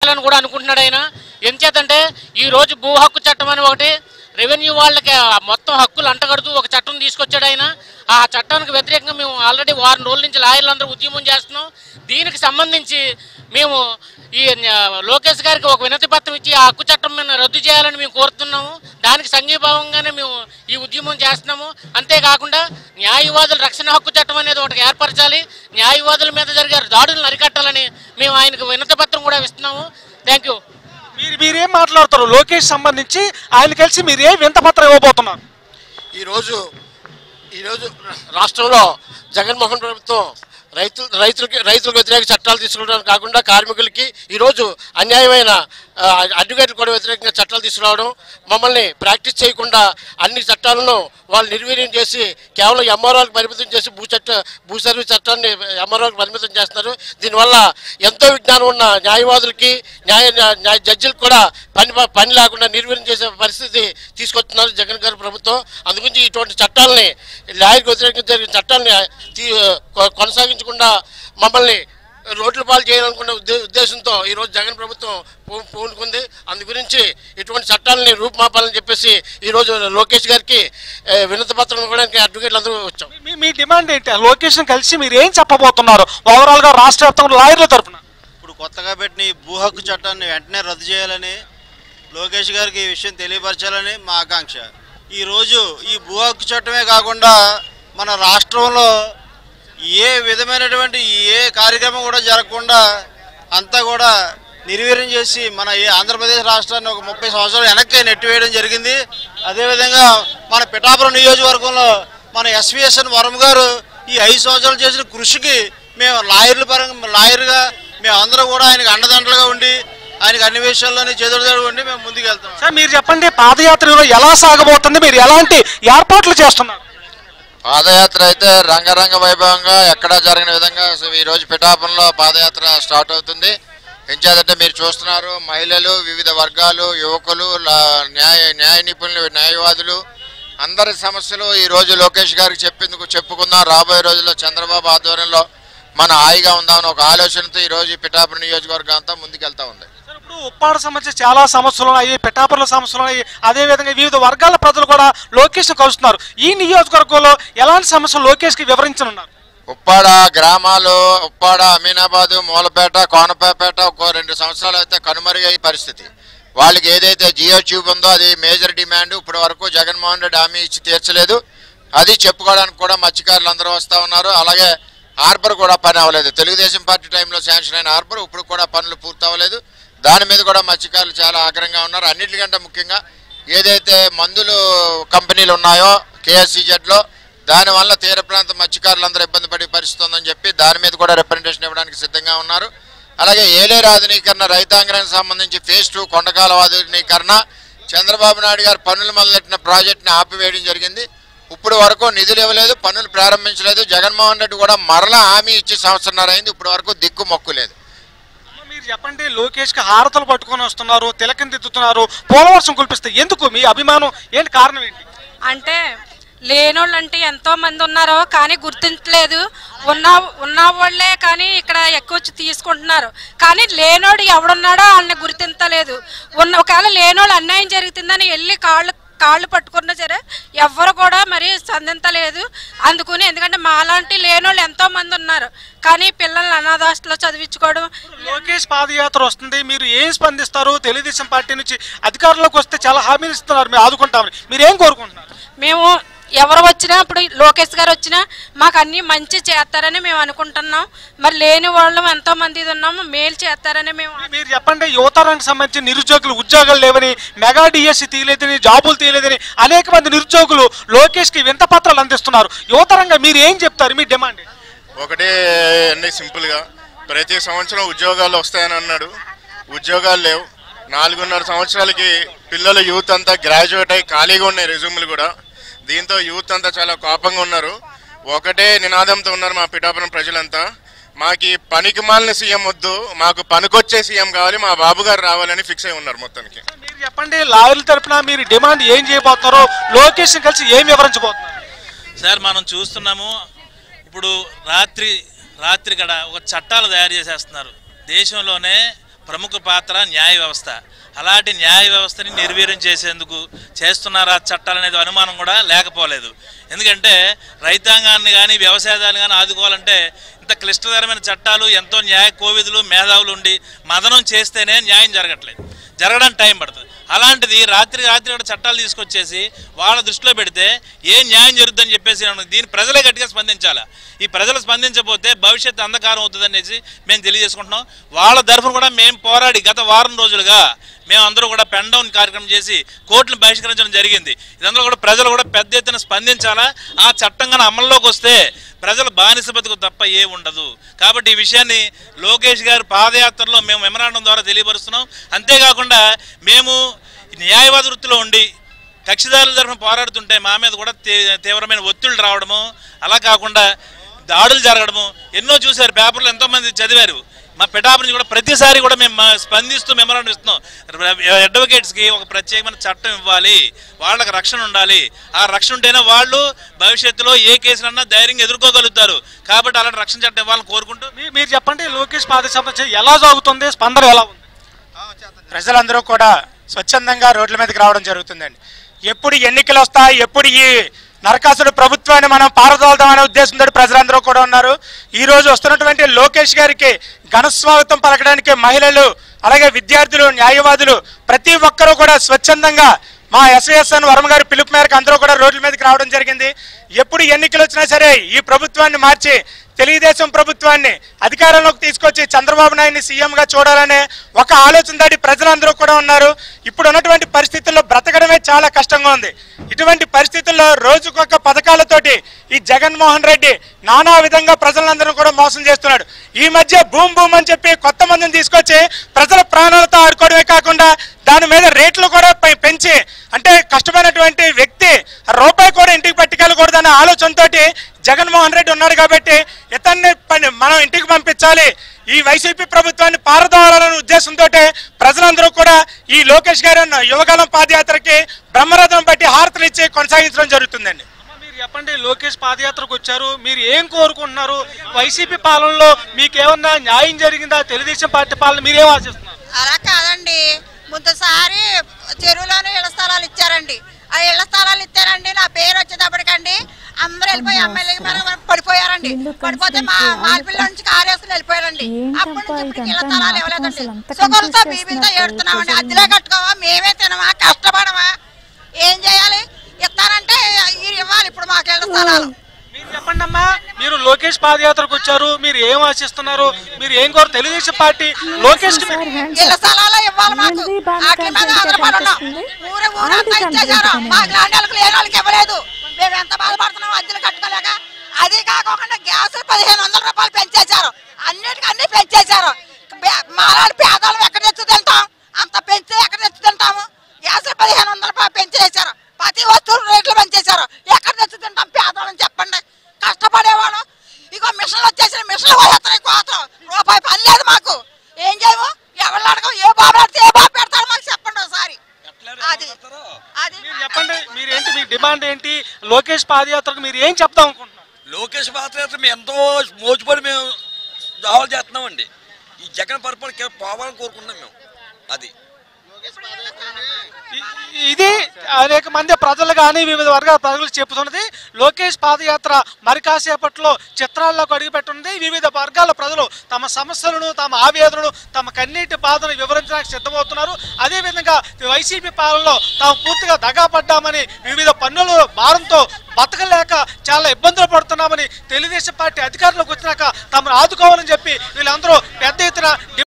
చేయాలని కూడా అనుకుంటున్నాడు ఆయన ఎంచేతంటే ఈ రోజు భూ హక్కు చట్టం అని ఒకటి రెవెన్యూ వాళ్ళకి ఆ మొత్తం హక్కులు అంటగడుతూ ఒక చట్టం తీసుకొచ్చాడు ఆయన ఆ చట్టానికి వ్యతిరేకంగా మేము ఆల్రెడీ వారం రోజుల నుంచి లాయర్లందరూ ఉద్యమం చేస్తున్నాం దీనికి సంబంధించి మేము ఈ న్యా- లోకేష్ గారికి ఒక వినతి పత్రం ఇచ్చి ఆ హక్కు చట్టం మీద రద్దు చేయాలని మేము కోరుతున్నాము దానికి సంఘీభావంగానే మేము ఈ ఉద్యమం చేస్తున్నాము అంతేకాకుండా న్యాయవాదుల రక్షణ హక్కు చట్టం అనేది ఒకటి ఏర్పరచాలి న్యాయవాదుల మీద జరిగే దాడులను అరికట్టాలని మేము ఆయనకు వినతి పత్రం కూడా ఇస్తున్నాము థ్యాంక్ యూ మీరు మీరేం మాట్లాడతారు లోకేష్ సంబంధించి ఆయన కలిసి మీరు ఏ వింత పత్రం ఇవ్వబోతున్నారు ఈరోజు ఈరోజు రాష్ట్రంలో జగన్మోహన్ ప్రభుత్వం రైతు రైతులకి రైతులకు వ్యతిరేక చట్టాలు తీసుకురావడం కాకుండా కార్మికులకి ఈరోజు అన్యాయమైన ఆ, అడ్వకేట్లు కూడా వ్యతిరేకంగా చట్టాలు తీసుకురావడం మమ్మల్ని ప్రాక్టీస్ చేయకుండా అన్ని చట్టాలను వాళ్ళు నిర్వీర్యం చేసి కేవలం ఎంఆర్ఓకి పరిమితం చేసి భూ చట్ట భూ సర్వీస్ చట్టాన్ని ఎంఆర్ఓకి పరిమితం చేస్తున్నారు దీనివల్ల ఎంతో విజ్ఞానం ఉన్న న్యాయవాదులకి న్యాయ న్యాయ జడ్జిలకు కూడా పని పని లేకుండా నిర్వీర్యం చేసే పరిస్థితి తీసుకొస్తున్నారు జగన్ గారి ప్రభుత్వం అందుగురించి ఇటువంటి చట్టాలని లాయర్కి వ్యతిరేకంగా జరిగిన చట్టాలని తీ- కొ- కొనసాగించకుండా మమ్మల్ని రోడ్ల పాలు చేయాలనుకున్న ఉద్దే- ఉద్దేశంతో ఈరోజు జగన్ ప్రభుత్వం పూ- పూనుకుంది అందు గురించి ఇటువంటి చట్టాలని రూపుమాపాలని చెప్పేసి ఈరోజు లోకేష్ గారికి ఏ, వినతి పత్రం ఇవ్వడానికి అడ్వకేట్లు అందరూ వచ్చాం మీ మీ డిమాండ్ ఏంటి లోకేష్ కలిసి మీరు ఏం చెప్పబోతున్నారు ఓవరాల్ గా రాష్ట్ర వ్యాప్తంగా లాయర్ల తరపున ఇప్పుడు కొత్తగా పెట్టిన ఈ భూ హక్కు చట్టాన్ని వెంటనే రద్దు చేయాలని లోకేష్ గారికి ఈ విషయం తెలియపరచాలని మా ఆకాంక్ష ఈరోజు ఈ భూ హక్కు చట్టమే కాకుండా మన రాష్ట్రంలో ఏ విధమైనటువంటి ఏ కార్యక్రమం కూడా జరగకుండా అంతా కూడా నిర్వీర్యం చేసి మన ఈ ఆంధ్రప్రదేశ్ రాష్ట్రాన్ని ఒక ముప్పై సంవత్సరాలు వెనక్కి నెట్టివేయడం జరిగింది అదేవిధంగా మన పిఠాపురం నియోజకవర్గంలో మన ఎస్విఎస్ఎన్ వరం గారు ఈ ఐదు సంవత్సరాలు చేసిన కృషికి మేము లాయర్ల పరంగా లాయర్గా మేము అందరూ కూడా ఆయనకు అండదండలుగా ఉండి ఆయనకు అన్ని విషయాల్లోని చేతుడు ఉండి మేము ముందుకు వెళ్తాం సార్ మీరు చెప్పండి పాదయాత్రలో ఎలా సాగబోతుంది మీరు ఎలాంటి ఏర్పాట్లు చేస్తున్నారు పాదయాత్ర అయితే రంగరంగ వైభవంగా ఎక్కడా జరిగిన విధంగా సో ఈ రోజు పిఠాపురంలో పాదయాత్ర స్టార్ట్ అవుతుంది ఎంచేదంటే మీరు చూస్తున్నారు మహిళలు వివిధ వర్గాలు యువకులు లా- న్యాయ న్యాయ నిపుణులు న్యాయవాదులు అందరి సమస్యలు ఈ రోజు లోకేష్ గారికి చెప్పిందుకు చెప్పుకుందాం రాబోయే రోజుల్లో చంద్రబాబు ఆధ్వర్యంలో మన హాయిగా ఉందామని ఒక ఆలోచనతో ఈ రోజు ఈ పిఠాపురం నియోజకవర్గం అంతా ముందుకెళ్తా ఉంది సార్ ఇప్పుడు ఉప్పాడ సంబంధించి చాలా సమస్యలు ఉన్నాయి పెటాపుల సమస్యలు ఉన్నాయి అదే విధంగా వివిధ వర్గాల ప్రజలు కూడా లోకేష్ కలుస్తున్నారు ఈ నియోజకవర్గంలో ఎలాంటి సమస్యలు లోకేష్ కి వివరించనున్నారు ఉప్పాడ గ్రామాలు ఉప్పాడ అమీనాబాదు మూలపేట కోనపేట ఒక రెండు సంవత్సరాలు అయితే కనుమరుగయ్యే పరిస్థితి వాళ్ళకి ఏదైతే జియో ట్యూబ్ ఉందో అది మేజర్ డిమాండ్ ఇప్పటి వరకు జగన్మోహన్ రెడ్డి హామీ ఇచ్చి తీర్చలేదు అది చెప్పుకోవడానికి కూడా మత్స్యకారులు అందరూ వస్తూ ఉన్నారు అలాగే హార్బర్ కూడా పని అవ్వలేదు తెలుగుదేశం పార్టీ టైంలో శాంక్షన్ అయిన హార్బర్ ఇప్పుడు కూడా పనులు పూర్తి అవ్వలేదు దాని మీద కూడా మత్స్యకారులు చాలా ఆగ్రహంగా ఉన్నారు అన్నిటికంటే ముఖ్యంగా ఏదైతే మందులు కంపెనీలు ఉన్నాయో కేఎస్సీజెడ్లో దానివల్ల తీర ప్రాంత మత్స్యకారులందరూ ఇబ్బంది పడే పరిస్థితి ఉందని చెప్పి దాని మీద కూడా రిప్రజెంటేషన్ ఇవ్వడానికి సిద్ధంగా ఉన్నారు అలాగే ఏలేరు ఆధునీకరణ రైతాంగానికి సంబంధించి ఫేజ్ టూ కొండకాల ఆధునీకరణ చంద్రబాబు నాయుడు గారు పనులు మొదలెట్టిన ప్రాజెక్ట్ని ఆపివేయడం జరిగింది ఇప్పుడు వరకు నిధులు ఇవ్వలేదు పనులు ప్రారంభించలేదు జగన్మోహన్ రెడ్డి కూడా మరలా హామీ ఇచ్చి సంవత్సరంన్నర అయింది ఇప్పుడు వరకు దిక్కు మొక్కు లేదు మీరు చెప్పండి లోకేష్ కి హారతలు పట్టుకొని వస్తున్నారు తిలకం దిద్దుతున్నారు పోలవర్షం కుల్పిస్తే ఎందుకు మీ అభిమానం ఏంటి కారణం ఏంటి అంటే లేనోళ్ళు అంటే ఎంతో మంది ఉన్నారో కానీ గుర్తించలేదు ఉన్న ఉన్న వాళ్ళే కానీ ఇక్కడ ఎక్కువ వచ్చి తీసుకుంటున్నారు కానీ లేనోడు ఎవడున్నాడో వాళ్ళని గుర్తించలేదు ఉన్న ఒకవేళ లేనోళ్ళు అన్యాయం జరుగుతుందని వెళ్ళి కాళ్ళు కాళ్ళు పట్టుకున్నా సరే ఎవ్వరు కూడా మరి స్పందించలేదు అందుకుని ఎందుకంటే మాలాంటి లేనోళ్ళు ఎంతో మంది ఉన్నారు కానీ పిల్లల్ని అనాథాస్టలో చదివించుకోవడం లోకేష్ పాదయాత్ర వస్తుంది మీరు ఏం స్పందిస్తారు తెలుగుదేశం పార్టీ నుంచి అధికారంలోకి వస్తే చాలా హామీలు ఇస్తున్నారు మీరు ఆదుకుంటామని మీరు ఏం కోరుకుంటున్నారు మేము ఎవరు వచ్చినా ఇప్పుడు లోకేష్ గారు వచ్చినా మాకు అన్ని మంచి చేస్తారని మేము అనుకుంటున్నాం మరి లేని వాళ్ళం ఎంతో మంది ఉన్నాము మేలు చేస్తారని మేము మీరు చెప్పండి యువతరానికి సంబంధించి నిరుద్యోగులు ఉద్యోగాలు లేవని మెగా డిఎస్సి తీయలేదని జాబులు తీయలేదని అనేక మంది నిరుద్యోగులు లోకేష్ కి వింత పత్రాలు అందిస్తున్నారు యువతరంగా మీరు ఏం చెప్తారు మీ డిమాండ్ ఒకటే అన్ని సింపుల్గా ప్రతి సంవత్సరం ఉద్యోగాలు వస్తాయని అన్నాడు ఉద్యోగాలు లేవు నాలుగున్నర సంవత్సరాలకి పిల్లలు యూత్ అంతా గ్రాడ్యుయేట్ అయ్యి ఖాళీగా ఉన్నాయి రెజ్యూమ్లు కూడా దీంతో యూత్ అంతా చాలా కోపంగా ఉన్నారు ఒకటే నినాదంతో ఉన్నారు మా పిఠాపురం ప్రజలంతా మాకు ఈ పనికి మాలిన సీఎం వద్దు మాకు పనికొచ్చే సీఎం కావాలి మా బాబు గారు రావాలని ఫిక్స్ అయి ఉన్నారు మొత్తానికి మీరు చెప్పండి లాయర్ల తరపున మీరు డిమాండ్ ఏం చేయబోతున్నారో లోకేష్ ని కలిసి ఏం వివరించబోతున్నారు సార్ మనం చూస్తున్నాము ఇప్పుడు రాత్రి రాత్రి గడ ఒక చట్టాలు తయారు చేసేస్తున్నారు దేశంలోనే ప్రముఖ పాత్ర న్యాయ వ్యవస్థ అలాంటి న్యాయ వ్యవస్థని నిర్వీర్యం చేసేందుకు చేస్తున్నారా చట్టాలు అనేది అనుమానం కూడా లేకపోలేదు ఎందుకంటే రైతాంగాన్ని కానీ వ్యవసాయదాన్ని కానీ ఆదుకోవాలంటే ఇంత క్లిష్టతరమైన చట్టాలు ఎంతో న్యాయ కోవిదులు మేధావులు ఉండి మదనం చేస్తేనే న్యాయం జరగట్లేదు జరగడానికి టైం పడుతుంది అలాంటిది రాత్రి రాత్రి కూడా చట్టాలు తీసుకొచ్చేసి వాళ్ళ దృష్టిలో పెడితే ఏ న్యాయం జరుగుతుందని చెప్పేసి నేను దీన్ని ప్రజలే గట్టిగా స్పందించాలా ఈ ప్రజలు స్పందించకపోతే భవిష్యత్తు అంధకారం అవుతుంది అనేసి మేము తెలియజేసుకుంటున్నాం వాళ్ళ తరఫున కూడా మేము పోరాడి గత వారం రోజులుగా మేము అందరూ కూడా పెన్ డౌన్ కార్యక్రమం చేసి కోర్టును బహిష్కరించడం జరిగింది ఇదంతా కూడా ప్రజలు కూడా పెద్ద ఎత్తున స్పందించాలా ఆ చట్టం కానీ అమల్లోకి వస్తే ప్రజలు బానిస బతుకు తప్ప ఏ ఉండదు కాబట్టి ఈ విషయాన్ని లోకేష్ గారి పాదయాత్రలో మేము మెమరాండం ద్వారా తెలియపరుస్తున్నాం అంతేకాకుండా మేము న్యాయవాద వృత్తిలో ఉండి కక్షిదారుల తరఫున పోరాడుతుంటే మా మీద కూడా తీ- తీవ్రమైన ఒత్తిళ్ళు రావడము అలా కాకుండా దాడులు జరగడము ఎన్నో చూశారు పేపర్లు ఎంతోమంది చదివారు మా పిఠాపు నుంచి కూడా ప్రతిసారి కూడా మేము మా- స్పందిస్తూ మెమరాండం ఇస్తున్నాం అడ్వకేట్స్కి ఒక ప్రత్యేకమైన చట్టం ఇవ్వాలి వాళ్ళకి రక్షణ ఉండాలి ఆ రక్షణ ఉంటేనే వాళ్ళు భవిష్యత్తులో ఏ కేసులన్నా ధైర్యంగా ఎదుర్కోగలుగుతారు కాబట్టి అలాంటి రక్షణ చట్టం ఇవ్వాలని కోరుకుంటూ మీ- మీరు చెప్పండి లోకేష్ పాదయాత్ర ఎలా సాగుతుంది స్పందన ఎలా ఉంది ప్రజలందరూ కూడా స్వచ్ఛందంగా రోడ్ల మీదకి రావడం జరుగుతుందండి ఎప్పుడు ఎన్నికలు వస్తాయి ఎప్పుడు ఈ నరకాసుడు ప్రభుత్వాన్ని మనం పారదోలుదాం అనే ఉద్దేశంతో ప్రజలందరూ కూడా ఉన్నారు ఈ రోజు వస్తున్నటువంటి లోకేష్ గారికి ఘన స్వాగతం పలకడానికి మహిళలు అలాగే విద్యార్థులు న్యాయవాదులు ప్రతి ఒక్కరూ కూడా స్వచ్ఛందంగా మా ఎస్విఎస్ఎన్ వర్మ గారి పిలుపు మేరకు అందరూ కూడా రోడ్ల మీదకి రావడం జరిగింది ఎప్పుడు ఎన్నికలు వచ్చినా సరే ఈ ప్రభుత్వాన్ని మార్చి తెలుగుదేశం ప్రభుత్వాన్ని అధికారంలోకి తీసుకొచ్చి చంద్రబాబు నాయుడిని సీఎంగా చూడాలనే ఒక ఆలోచన దాటి ప్రజలందరూ కూడా ఉన్నారు ఇప్పుడు ఉన్నటువంటి పరిస్థితుల్లో బ్రతకడమే చాలా కష్టంగా ఉంది ఇటువంటి పరిస్థితుల్లో రోజుకొక పథకాలతోటి ఈ జగన్మోహన్ రెడ్డి నానా విధంగా ప్రజలందరూ కూడా మోసం చేస్తున్నాడు ఈ మధ్య భూమ్ భూమ్ అని చెప్పి కొత్త మందిని తీసుకొచ్చి ప్రజల ప్రాణాలతో ఆడుకోవడమే కాకుండా దాని మీద రేట్లు కూడా పె- పెంచి అంటే కష్టమైనటువంటి వ్యక్తి రూపాయి కూడా ఇంటికి పట్టుకెళ్ళకూడదనే ఆలోచనతోటి జగన్మోహన్ రెడ్డి ఉన్నాడు కాబట్టి ఇతన్ని పని- మనం ఇంటికి పంపించాలి ఈ వైసీపీ ప్రభుత్వాన్ని పారదోలాలనే ఉద్దేశంతో ప్రజలందరూ కూడా ఈ లోకేష్ గారి అన్న యువకాలం పాదయాత్రకి బ్రహ్మరథం బట్టి హారతలు ఇచ్చి కొనసాగించడం జరుగుతుందండి అమ్మ, మీరు చెప్పండి లోకేష్ పాదయాత్రకు వచ్చారు మీరు ఏం కోరుకుంటున్నారు వైసీపీ పాలనలో మీకేమన్నా న్యాయం జరిగిందా తెలుగుదేశం పార్టీ పాలన మీరేం ఆశిస్తున్నారు అలా కాదండి ముందుసారి చెరువులోనే ఇళ్ల స్థలాలు ఇచ్చారండి ఆ ఇళ్ల స్థలాలు ఇచ్చారండి నా పేరు వచ్చేటప్పటికండి అందరూ వెళ్ళిపోయి ఎమ్మెల్యే పడిపోయారండి పడిపోతే మా మాల్పిల్ల నుంచి కారేసుకుని వెళ్ళిపోయారండి అప్పటి నుంచి ఇప్పటికి ఇళ్ల స్థలాలు ఇవ్వలేదండి షుగర్తో బీబీలతో ఏడుతున్నామండి అద్దెలే కట్టుకోవా మేమే తినమా కష్టపడమా ఏం చేయాలి ఇస్తానంటే ఈ ఇవ్వాలి ఇప్పుడు మాకు ఇళ్ల స్థలాలు మీరు చెప్పండి అమ్మా మీరు లోకేష్ పాదయాత్రకు వచ్చారు మీరు ఏం ఆశిస్తున్నారు మీరు ఏం కోరు తెలుగుదేశం పార్టీ లోకేష్ కి మీరు- ఇళ్ల స్థలాలు ఇవ్వాలి మాకు వాటి మీద ఆధారపడి ఉన్నాం ఊరు ఊరంతా ఇచ్చేసారు మాకు లాంటి వాళ్ళకి లేని వాళ్ళకి ఇవ్వలేదు మేము ఎంత బాధపడుతున్నాం అద్దెలు కట్టుకోలేక అది కాకుండా గ్యాస్ పదిహేను వందల రూపాయలు పెంచేశారు అన్నిటికీ అన్ని పెంచేశారు బే- మాలాంటి పేదవాళ్ళం ఎక్కడ తెచ్చి తింటాం అంత పెంచితే ఎక్కడ తెచ్చి తింటాము గ్యాస్ పదిహేను వందల రూపాయలు పెంచేశారు ప్రతి వస్తువు రేట్లు పెంచేశారు ఎక్కడ తెచ్చి తింటాం పేదవాళ్ళని చెప్పండి కష్టపడేవాళ్ళం ఇగో మిషన్లు వచ్చేసిన మిషన్లు పోయేస్తున్నాయి కోతం రూపాయి పని లేదు మాకు ఏం చేయము ఎవరు అడగం ఏ బాబు అడిగితే ఏ బాబు పెడతారు మాకు చెప్పండి ఒకసారి అది అది మీరు చెప్పండి మీరేంటి మీ డిమాండ్ ఏంటి లోకేష్ పాదయాత్రకు మీరు ఏం చెప్తాం అనుకుంటున్నారు లోకేష్ పాత్ర మేము ఎంతో మోజుపడి మేము దావాలు చేస్తున్నామండి ఈ జగన్ పరిపాలన పోవాలని కోరుకుంటున్నాం మేము అది ఇ- ఇది అనేక మంది ప్రజలు కానీ వివిధ వర్గాల ప్రజలు చెబుతున్నది లోకేష్ పాదయాత్ర మరి కాసేపట్లో చిత్రాల్లోకి అడుగుపెట్టున్నది వివిధ వర్గాల ప్రజలు తమ సమస్యలను తమ ఆవేదనను తమ కన్నీటి బాధను వివరించడానికి సిద్ధమవుతున్నారు అదేవిధంగా వైసీపీ పాలనలో తాము పూర్తిగా దగాపడ్డామని వివిధ పన్నుల భారంతో బతకలేక చాలా ఇబ్బందులు పడుతున్నామని తెలుగుదేశం పార్టీ అధికారంలోకి వచ్చినాక తమను ఆదుకోవాలని చెప్పి వీళ్ళందరూ పెద్ద ఎత్తున